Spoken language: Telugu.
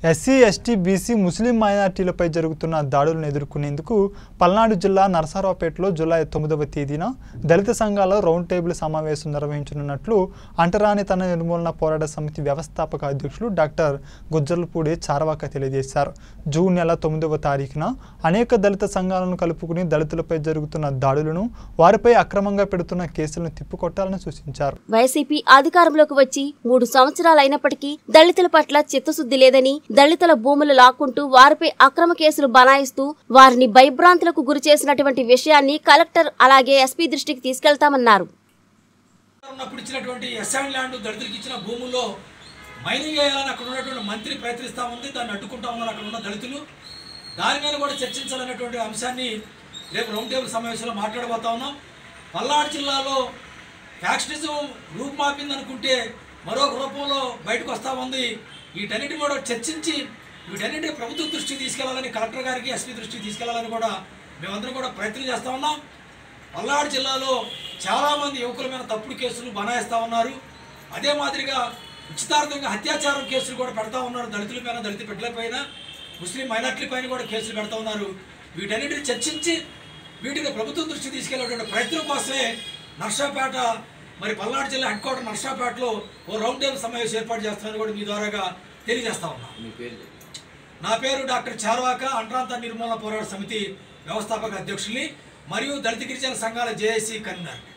ఎస్సీ ఎస్టీ బీసీ ముస్లిం మైనార్టీలపై జరుగుతున్న దాడులను ఎదుర్కొనేందుకు పల్నాడు జిల్లా నరసరావుపేటలో జూలై తొమ్మిదవ తేదీన దళిత సంఘాల రౌండ్ టేబుల్ సమావేశం నిర్వహించనున్నట్లు అంటరానితన నిర్మూలన పోరాట సమితి వ్యవస్థాపక అధ్యక్షులు డాక్టర్ గుజ్జలపూడి చారవాక తెలియజేశారు జూన్ నెల తొమ్మిదవ తారీఖున అనేక దళిత సంఘాలను కలుపుకుని దళితులపై జరుగుతున్న దాడులను వారిపై అక్రమంగా పెడుతున్న కేసులను తిప్పుకొట్టాలని సూచించారు వైసీపీ అధికారంలోకి వచ్చి మూడు సంవత్సరాలైనప్పటికీ దళితుల పట్ల చిత్తశుద్ధి లేదని దళితుల భూములు లాక్కుంటూ వారిపై అక్రమ కేసులు బనాయిస్తూ వారిని భయభ్రాంతులకు గురి చేసినటువంటి విషయాన్ని కలెక్టర్ అలాగే ఎస్పీ దృష్టికి తీసుకెళ్తామన్నారు ఉన్నప్పుడు ఇచ్చినటువంటి ఎస్ఐన్ ల్యాండ్ దళితులకు ఇచ్చిన భూముల్లో మైనింగ్ చేయాలని అక్కడ ఉన్నటువంటి మంత్రి ప్రయత్నిస్తూ ఉంది దాన్ని అడ్డుకుంటా ఉన్నారు అక్కడ ఉన్న దళితులు దాని మీద కూడా చర్చించాలనేటువంటి అంశాన్ని రేపు రౌండ్ టేబుల్ సమావేశంలో మాట్లాడబోతా ఉన్నాం పల్నాడు జిల్లాలో ఫ్యాక్షనిజం రూపుమాపింది అనుకుంటే మరొక రూపంలో బయటకు వస్తూ ఉంది వీటన్నిటిని కూడా చర్చించి వీటన్నిటిని ప్రభుత్వ దృష్టికి తీసుకెళ్లాలని కలెక్టర్ గారికి ఎస్పీ దృష్టికి తీసుకెళ్లాలని కూడా మేమందరం కూడా ప్రయత్నం చేస్తూ ఉన్నాం పల్నాడు జిల్లాలో చాలామంది యువకుల మీద తప్పుడు కేసులు బనాయిస్తూ ఉన్నారు అదే మాదిరిగా ఉచితార్థంగా అత్యాచారం కేసులు కూడా పెడతా ఉన్నారు దళితుల పైన దళిత బిడ్డల పైన ముస్లిం మైనార్టీల పైన కూడా కేసులు పెడతా ఉన్నారు వీటన్నిటిని చర్చించి వీటిని ప్రభుత్వం దృష్టికి తీసుకెళ్లేటువంటి ప్రయత్నం కోసమే నర్సాపేట మరి పల్నాడు జిల్లా హెడ్ క్వార్టర్ నర్సాపేటలో ఓ రౌండ్ టేబుల్ సమావేశం ఏర్పాటు చేస్తామని కూడా మీ ద్వారాగా తెలియజేస్తా ఉన్నా నా పేరు డాక్టర్ చార్వాక అంట్రాంత నిర్మూలన పోరాట సమితి వ్యవస్థాపక అధ్యక్షుల్ని మరియు దళిత గిరిజన సంఘాల జేఏసీ కన్వీనర్